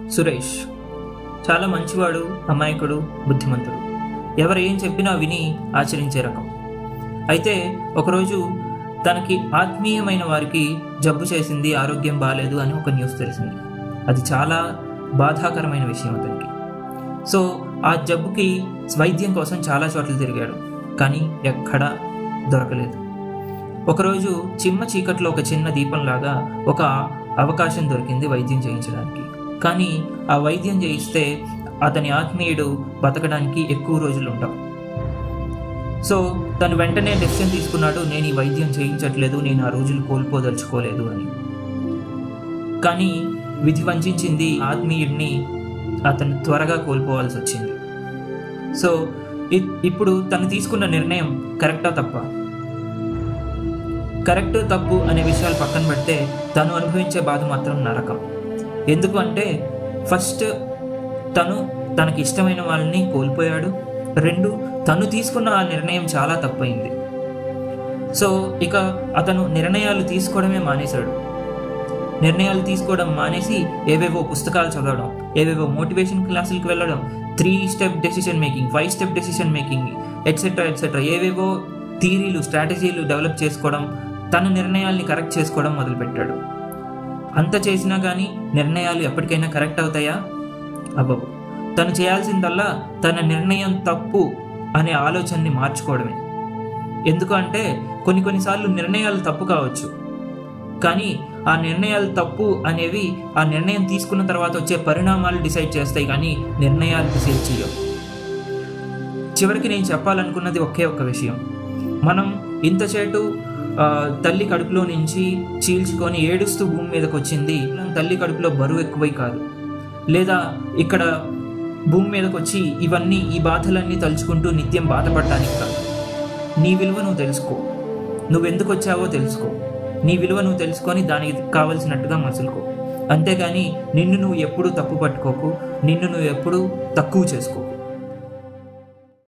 సురేష్ చాలా మంచివాడు అమాయకుడు బుద్ధిమంతుడు ఎవరు ఏం చెప్పినా విని ఆచరించే రకం అయితే ఒకరోజు తనకి ఆత్మీయమైన వారికి జబ్బు చేసింది ఆరోగ్యం బాగాలేదు అని ఒక న్యూస్ తెలిసింది అది చాలా బాధాకరమైన విషయం అతనికి సో ఆ జబ్బుకి వైద్యం కోసం చాలా చోట్ల తిరిగాడు కానీ ఎక్కడా దొరకలేదు ఒకరోజు చిమ్మ చీకట్లో ఒక చిన్న దీపంలాగా ఒక అవకాశం దొరికింది వైద్యం చేయించడానికి కానీ ఆ వైద్యం చేయిస్తే అతని ఆత్మీయుడు బతకడానికి ఎక్కువ రోజులు ఉంటాం సో తను వెంటనే డెసిషన్ తీసుకున్నాడు నేను ఈ వైద్యం చేయించట్లేదు నేను ఆ రోజులు కోల్పోదలుచుకోలేదు అని కానీ విధి వంచింది ఆత్మీయుడిని అతను త్వరగా కోల్పోవాల్సి వచ్చింది సో ఇ- ఇప్పుడు తను తీసుకున్న నిర్ణయం కరెక్టా తప్ప కరెక్ట్ తప్పు అనే విషయాలు పక్కన పెడితే తను అనుభవించే బాధ మాత్రం నరకం ఎందుకు అంటే ఫస్ట్ తను తనకి ఇష్టమైన వాళ్ళని కోల్పోయాడు రెండు తను తీసుకున్న ఆ నిర్ణయం చాలా తప్పైంది సో ఇక అతను నిర్ణయాలు తీసుకోవడమే మానేశాడు నిర్ణయాలు తీసుకోవడం మానేసి ఏవేవో పుస్తకాలు చదవడం ఏవేవో మోటివేషన్ క్లాసులకు వెళ్ళడం three step decision making five step decision making etcetera etcetera ఏవేవో థీరీలు స్ట్రాటజీలు డెవలప్ చేసుకోవడం తన నిర్ణయాల్ని కరెక్ట్ చేసుకోవడం మొదలుపెట్టాడు అంత చేసినా కానీ నిర్ణయాలు ఎప్పటికైనా కరెక్ట్ అవుతాయా అవ్వవు తను చేయాల్సిందల్లా తన నిర్ణయం తప్పు అనే ఆలోచనని మార్చుకోవడమే ఎందుకు అంటే కొన్ని కొన్నిసార్లు నిర్ణయాలు తప్పు కావచ్చు కానీ ఆ నిర్ణయాలు తప్పు అనేవి ఆ నిర్ణయం తీసుకున్న తర్వాత వచ్చే పరిణామాలు డిసైడ్ చేస్తాయి కానీ నిర్ణయాలు డిసైడ్ చేయవు చివరికి నేను చెప్పాలనుకున్నది ఒకే ఒక్క విషయం మనం ఇంతచేటు ఆ, తల్లి కడుపులో నుంచి చీల్చుకొని ఏడుస్తూ భూమి మీదకి వచ్చింది తల్లి కడుపులో బరువు ఎక్కువై కాదు లేదా ఇక్కడ భూమి మీదకి వచ్చి ఇవన్నీ ఈ బాధలన్నీ తలుచుకుంటూ నిత్యం బాధపడడానికి కాదు నీ విలువ నువ్వు తెలుసుకో నువ్వెందుకు వచ్చావో తెలుసుకో నీ విలువ నువ్వు తెలుసుకొని దానికి కావలసినట్టుగా మసులుకో అంతేగాని నిన్ను నువ్వు ఎప్పుడూ తప్పు పట్టుకోకు నిన్ను నువ్వు ఎప్పుడూ తక్కువ చేసుకోకు